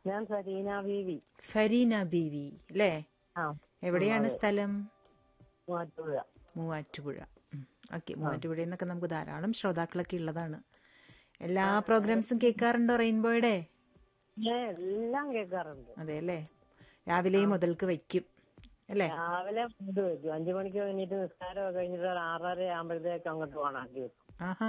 ഞാൻ സരീന ബീവി ഫരീന ബീവി അല്ലേ ആ എവിടെയാണ് സ്ഥലം മൂവാറ്റുപുഴ മൂവാറ്റുപുഴ ഓക്കെ മൂവാറ്റുപുഴയിൽ നിന്നൊക്കെ നമുക്ക് ധാരാളം ശ്രോതാക്കളൊക്കെ ഉള്ളതാണ് എല്ലാ പ്രോഗ്രാംസും കേൾക്കാറുണ്ടോ റെയിൻബോയുടെ ഞാൻ എല്ലാം കേൾക്കാറുണ്ട് അതെ അല്ലേ രാവിലെ മുതൽക്ക് വയ്ക്കും അല്ലേ രാവിലെ ഫുഡ് വെക്കും അഞ്ചു മണിക്ക് കഴിഞ്ഞിട്ട് നിസ്കാരമൊക്കെ കഴിഞ്ഞിട്ട് ഒരു ആറര ആകുമ്പോഴത്തേക്ക് അങ്ങോട്ട് ഓണാക്കി വെക്കും ആഹാ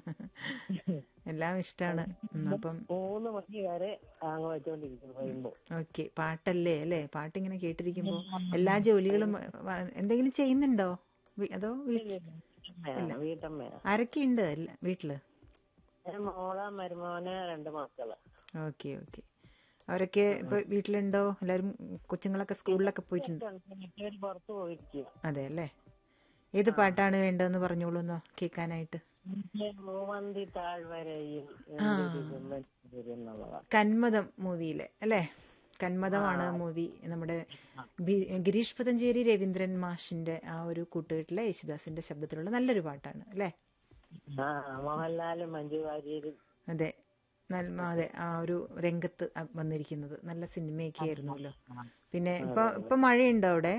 എല്ലാം ഇഷ്ടാണ് ഉം, അപ്പം മൂന്ന് മണി വരെ അങ്ങ് വെച്ചോണ്ടിരിക്കും വരുമ്പോ ഓക്കെ പാട്ടല്ലേ അല്ലേ പാട്ടിങ്ങനെ കേട്ടിരിക്കുമ്പോ എല്ലാ ജോലികളും വ- എന്തെങ്കിലും ചെയ്യുന്നുണ്ടോ വി- അതോ വീട്ടിൽ വീട്ടമ്മയാണ് വീട്ടമ്മയാണ് ആരൊക്കെയുണ്ട് എല്ലാ വീട്ടില് ഞാൻ മോളെ മരുമോനെ രണ്ട് മക്കള് ഓക്കെ ഓക്കെ അവരൊക്കെ ഇപ്പൊ വീട്ടിലുണ്ടോ എല്ലാരും കൊച്ചുങ്ങളൊക്കെ സ്കൂളിലൊക്കെ പോയിട്ടുണ്ട് മറ്റവര് പുറത്ത് പോയിരിക്കുക അതെ അല്ലേ ഏത് പാട്ടാണ് വേണ്ടതെന്ന് പറഞ്ഞോളൂ എന്നോ കേൾക്കാനായിട്ട് മൂവന്തി താഴ്വരയിൽ എന്തൊരു ഗുമ്മൻ എന്നുള്ളതാണ് കന്മദം മൂവിയിലെ അല്ലേ കന്മദമാണ് മൂവി നമ്മുടെ ബി- ഗിരീഷ് പതഞ്ചേരി രവീന്ദ്രൻ മാഷിന്റെ ആ ഒരു കൂട്ടുകെട്ടിലെ യേശുദാസിന്റെ ശബ്ദത്തിലുള്ള നല്ലൊരു പാട്ടാണ് അല്ലേ ആ മോഹൻലാലും മഞ്ജു വാര്യരും അതെ നല്ല അതെ ആ ഒരു രംഗത്ത് അ- വന്നിരിക്കുന്നത് നല്ല സിനിമയൊക്കെ ആയിരുന്നല്ലോ പിന്നെ ഇപ്പൊ ഇപ്പൊ മഴയുണ്ടോ അവിടെ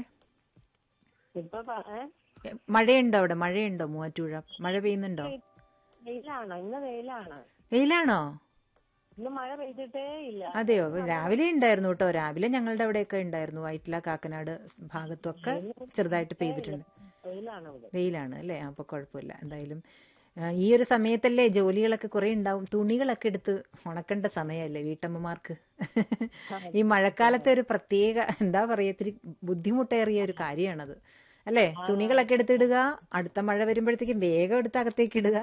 ഇപ്പൊ പ- ഏ? എ, മഴയുണ്ടോ അവിടെ മഴയുണ്ടോ മൂവാറ്റുപുഴ മഴ പെയ്യുന്നുണ്ടോ വെയിലാണ് ഇന്ന് വെയിലാണ് വെയിലാണോ ഇന്ന് മഴ പെയ്തിട്ടേ ഇല്ല അതെയോ രാവിലെ ഉണ്ടായിരുന്നു കേട്ടോ രാവിലെ ഞങ്ങളുടെ അവിടെയൊക്കെ ഉണ്ടായിരുന്നു വൈറ്റില കാക്കനാട് ഭാഗത്തൊക്കെ ചെറുതായിട്ട് പെയ്തിട്ടുണ്ട് വെയിലാണ് ഇവിടെ വെയിലാണ് അല്ലേ അപ്പൊ കുഴപ്പമില്ല എന്തായാലും ആ, ഈ ഒരു സമയത്തല്ലേ ജോലികളൊക്കെ കുറെ ഉണ്ടാവും തുണികളൊക്കെ എടുത്ത് ഉണക്കേണ്ട സമയമല്ലേ വീട്ടമ്മമാർക്ക് ഈ മഴക്കാലത്തെ ഒരു പ്രത്യേക എന്താ പറയാ ഇത്തിരി ബുദ്ധിമുട്ടേറിയ ഒരു കാര്യമാണത് അല്ലേ തുണികളൊക്കെ എടുത്തിടുക അടുത്ത മഴ വരുമ്പോഴത്തേക്കും വേഗം എടുത്ത് അകത്തേക്ക് ഇടുക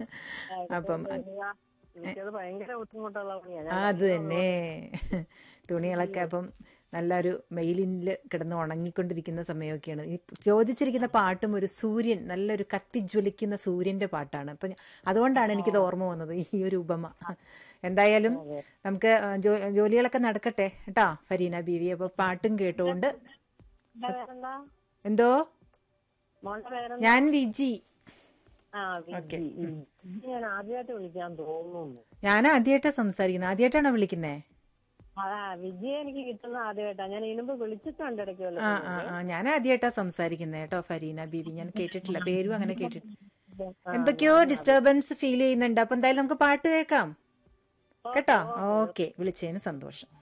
അപ്പം എനിക്കത് ഭയങ്കര ബുദ്ധിമുട്ടുള്ള പണിയാണ് ആ, അത് തന്നെ തുണികളൊക്കെ അപ്പം നല്ലൊരു മെയിലിൽ കിടന്ന് ഉണങ്ങിക്കൊണ്ടിരിക്കുന്ന സമയമൊക്കെയാണ് ഈ ചോദിച്ചിരിക്കുന്ന പാട്ടും ഒരു സൂര്യൻ നല്ലൊരു കത്തിജ്വലിക്കുന്ന സൂര്യന്റെ പാട്ടാണ് അപ്പൊ ഞ- അതുകൊണ്ടാണ് എനിക്കിത് ഓർമ്മ വന്നത് ഈ ഒരു ഉപമ എന്തായാലും നമുക്ക് ജോ- ജോലികളൊക്കെ നടക്കട്ടെ കേട്ടാ ഫരീന ബീവി അപ്പൊ പാട്ടും കേട്ടുകൊണ്ട് മോളുടെ പേരെന്താ എന്തോ മോളുടെ പേരെന്താ ഞാൻ വിജി ആ വിജി ഉം. ഇത് ഞാൻ ആദ്യമായിട്ട് വിളിക്കാൻ തോന്നുന്നു ഞാൻ ആദ്യമായിട്ടാ സംസാരിക്കുന്നത് ആദ്യമായിട്ടാണോ വിളിക്കുന്നേ ആ വിജയ എനിക്ക് കിട്ടുന്ന ആദ്യമായിട്ടാ ഞാൻ ഇതിനുമ്പ് വിളിച്ചിട്ടുണ്ട് ഇടയ്ക്ക് ആ ആ ആ ഞാൻ ആദ്യമായിട്ടാ സംസാരിക്കുന്നത് കേട്ടോ ഫരീന ബീവി ഞാൻ കേട്ടിട്ടില്ല പേരും അങ്ങനെ കേട്ടിട്ടില്ല എന്തൊക്കെയോ ഡിസ്റ്റർബൻസ് ഫീൽ ചെയ്യുന്നുണ്ട് അപ്പൊ എന്തായാലും നമുക്ക് പാട്ട് കേൾക്കാം കേട്ടോ ഓക്കെ വിളിച്ചതിന് സന്തോഷം